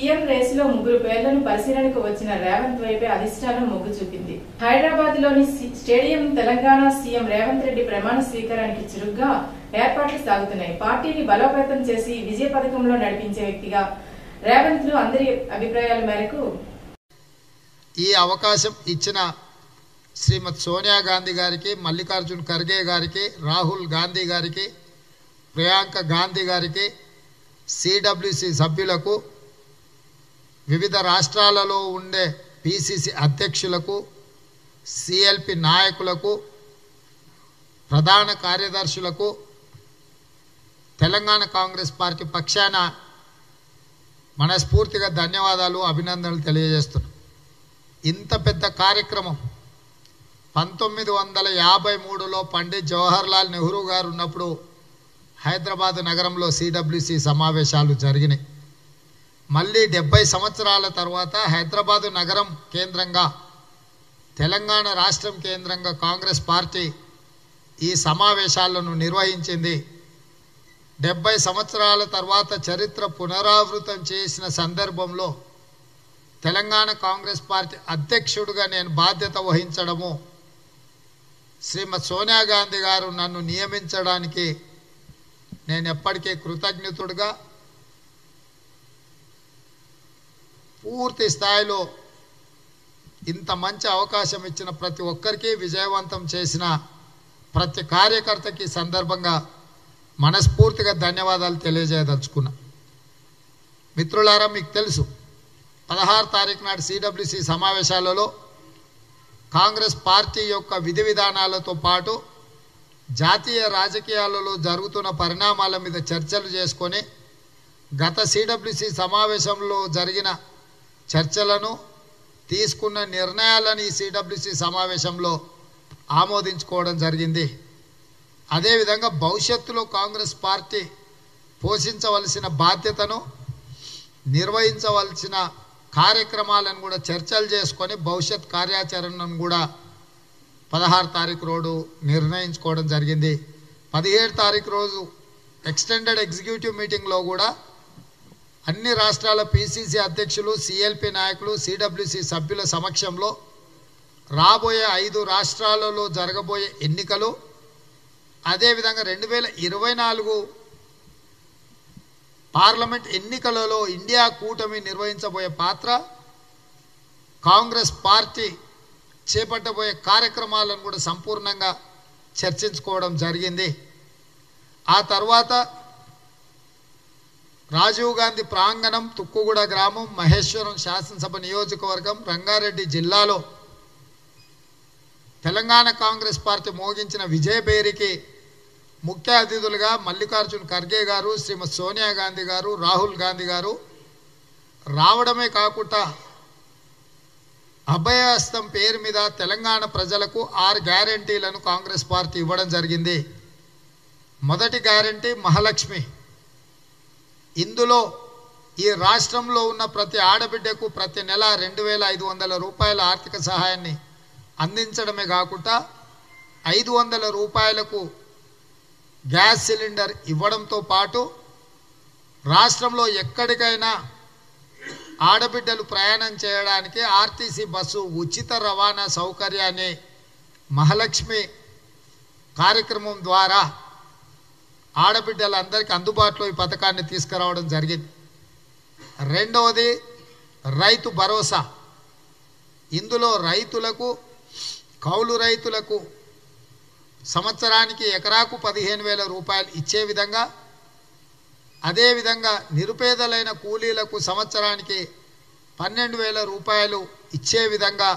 CM రేసులో ముగ్గురు పేర్లను పరిశీలనకు వచ్చిన రేవంత్ వైపే అధిష్టానం మొగ్గు చూపింది హైదరాబాద్ లోని సి- స్టేడియం తెలంగాణ సీఎం రేవంత్ రెడ్డి ప్రమాణ స్వీకారానికి చురుగ్గా ఏర్పాట్లు సాగుతున్నాయి పార్టీని బలోపేతం చేసి విజయ పథకంలో నడిపించే వ్యక్తిగా రేవంత్ ను అందరి అభిప్రాయాల మేరకు ఈ అవకాశం ఇచ్చిన శ్రీమతి సోనియా గాంధీ గారికి మల్లికార్జున్ ఖర్గే గారికి రాహుల్ గాంధీ గారికి ప్రియాంక గాంధీ గారికి సిడబ్ల్యూసి సభ్యులకు వివిధ రాష్ట్రాలలో ఉండే పిసిసి అధ్యక్షులకు సిఎల్పి నాయకులకు ప్రధాన కార్యదర్శులకు తెలంగాణ కాంగ్రెస్ పార్టీ పక్షాన మనస్ఫూర్తిగా ధన్యవాదాలు అభినందనలు తెలియజేస్తున్నాం ఇంత పెద్ద కార్యక్రమం పంతొమ్మిది వందల యాభై మూడులో పండిత్ జవహర్లాల్ నెహ్రూ గారు ఉన్నప్పుడు హైదరాబాద్ నగరంలో సిడబ్ల్యూసి సమావేశాలు జరిగినాయి మళ్ళీ డెబ్బై సంవత్సరాల తర్వాత హైదరాబాదు నగరం కేంద్రంగా తెలంగాణ రాష్ట్రం కేంద్రంగా కాంగ్రెస్ పార్టీ ఈ సమావేశాలను నిర్వహించింది డెబ్బై సంవత్సరాల తర్వాత చరిత్ర పునరావృతం చేసిన సందర్భంలో తెలంగాణ కాంగ్రెస్ పార్టీ అధ్యక్షుడిగా నేను బాధ్యత వహించడము శ్రీమతి సోనియా గాంధీ గారు నన్ను నియమించడానికి నేను ఎప్పటికీ కృతజ్ఞతుడిగా పూర్తి స్థాయిలో ఇంత మంచి అవకాశం ఇచ్చిన ప్రతి ఒక్కరికి విజయవంతం చేసిన ప్రతి కార్యకర్తకి ఈ సందర్భంగా మనస్ఫూర్తిగా ధన్యవాదాలు తెలియజేయదలుచుకున్నా మిత్రులారా మీకు తెలుసు పదహారు తారీఖు నాడు సిడబ్ల్యూసి సమావేశాలలో కాంగ్రెస్ పార్టీ యొక్క విధి విధానాలతో పాటు జాతీయ రాజకీయాలలో జరుగుతున్న పరిణామాల మీద చర్చలు చేసుకొని గత సిడబ్ల్యూసి సమావేశంలో జరిగిన చర్చలను తీసుకున్న నిర్ణయాలను ఈ సిడబ్ల్యూసి సమావేశంలో ఆమోదించుకోవడం జరిగింది అదేవిధంగా భవిష్యత్తులో కాంగ్రెస్ పార్టీ పోషించవలసిన బాధ్యతను నిర్వహించవలసిన కార్యక్రమాలను కూడా చర్చలు చేసుకొని భవిష్యత్ కార్యాచరణను కూడా పదహారు తారీఖు రోజు నిర్ణయించుకోవడం జరిగింది పదిహేడు తారీఖు రోజు ఎక్స్టెండెడ్ ఎగ్జిక్యూటివ్ మీటింగ్లో కూడా అన్ని రాష్ట్రాల పిసిసి అధ్యక్షులు సిఎల్పి నాయకులు సిడబ్ల్యూసి సభ్యుల సమక్షంలో రాబోయే ఐదు రాష్ట్రాలలో జరగబోయే ఎన్నికలు అదేవిధంగా రెండు వేల ఇరవై నాలుగు పార్లమెంట్ ఎన్నికలలో ఇండియా కూటమి నిర్వహించబోయే పాత్ర కాంగ్రెస్ పార్టీ చేపట్టబోయే కార్యక్రమాలను కూడా సంపూర్ణంగా చర్చించుకోవడం జరిగింది ఆ తర్వాత రాజీవ్ గాంధీ ప్రాంగణం తుక్కుగూడ గ్రామం మహేశ్వరం శాసనసభ నియోజకవర్గం రంగారెడ్డి జిల్లాలో తెలంగాణ కాంగ్రెస్ పార్టీ మోగించిన విజయబేరికి ముఖ్య అతిథులుగా మల్లికార్జున్ ఖర్గే గారు శ్రీమతి సోనియా గాంధీ గారు రాహుల్ గాంధీ గారు రావడమే కాకుండా అభయహస్తం పేరు మీద తెలంగాణ ప్రజలకు ఆరు గ్యారంటీలను కాంగ్రెస్ పార్టీ ఇవ్వడం జరిగింది మొదటి గ్యారంటీ మహాలక్ష్మి ఇందులో ఈ రాష్ట్రంలో ఉన్న ప్రతి ఆడబిడ్డకు ప్రతి నెల రెండు వేల ఐదు వందల రూపాయల ఆర్థిక సహాయాన్ని అందించడమే కాకుండా ఐదు వందల రూపాయలకు గ్యాస్ సిలిండర్ ఇవ్వడంతో పాటు రాష్ట్రంలో ఎక్కడికైనా ఆడబిడ్డలు ప్రయాణం చేయడానికి ఆర్టీసీ బస్సు ఉచిత రవాణా సౌకర్యాన్ని మహాలక్ష్మి కార్యక్రమం ద్వారా ఆడబిడ్డలందరికీ అందుబాటులో ఈ పథకాన్ని తీసుకురావడం జరిగింది రెండవది రైతు భరోసా ఇందులో రైతులకు కౌలు రైతులకు సంవత్సరానికి ఎకరాకు పదిహేను వేల రూపాయలు ఇచ్చే విధంగా అదేవిధంగా నిరుపేదలైన కూలీలకు సంవత్సరానికి పన్నెండు వేల రూపాయలు ఇచ్చే విధంగా